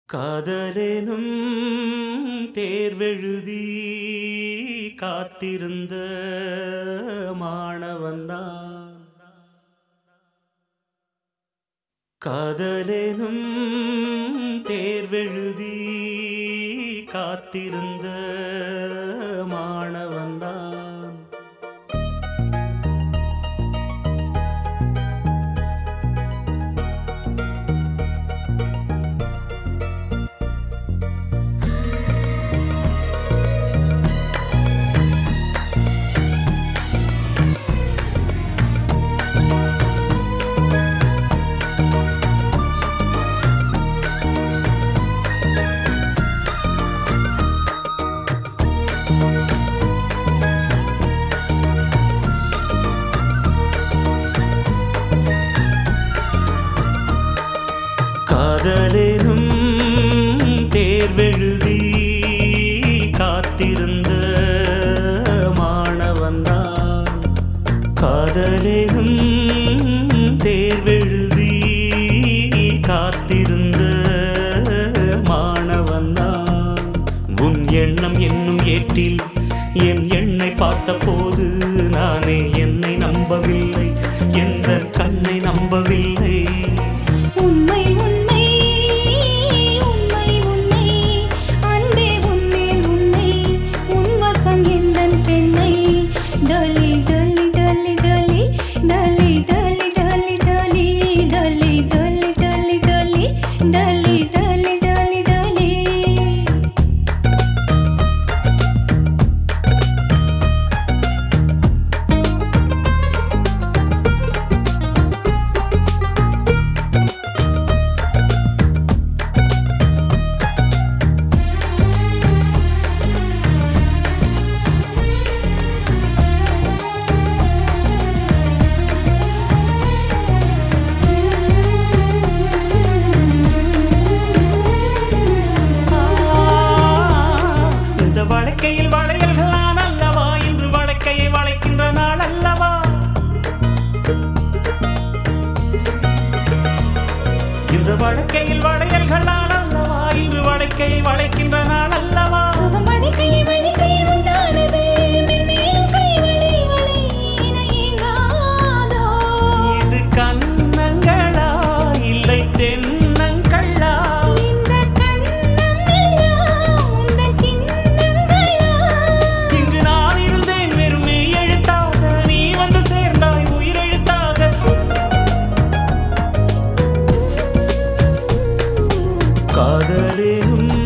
காதலெனும் தேர்வெழுதி காத்திருந்த மாணவன்தான் காதலெனும் தேர்வெழுதி காத்திருந்த மாணவன்தான் காதலெனும் தேர்வெழுதி காத்திருந்த மாணவன்தான் காதலெனும் தேர்வெழுதி காத்திருந்த மாணவன்தான் உன் எண்ணம் என்னும் ஏட்டில் என் எண்ணை பார்த்தபோது நானே என்னை நம்பவில்லை எந்த கண்ணை நம்பவில்லை உண்மை உண்மை உண்மை உண்மை அன்பே உன்மேல் உன்னை உன் வசம் எந்தன் பெண்ணை டொலி டொலி டொலி டொலி டொலி டொலி டொலி டொலி டொலி டொலி டொலி டொலி டொலி டொலி டொலி டொலி இந்த வழக்கையில் வளையல்கள் நான் அல்லவா இன்று வழக்கையை வளைக்கின்ற நாள் அல்லவா இந்த வழக்கையில் வளையல்கள் நான் அல்லவா இன்று வழக்கையை வளைக்கின்ற நாள் அல்லவா சுகம் வழிக்கையில் வழிக்கையில் உண்டானது மென்மேலும் கை வழி வழி இணை ஏங்காதோ இது கன்னங்களா இல்லை தென்னங்களா இந்த கண்ணம் எல்லாம் உந்தன் சின்னங்களா இங்கு நான் இருந்தேன் வெறும் மெய் எழுத்தாக நீ வந்து சேர்ந்தாய் உயிரெழுத்தாக காதலினும்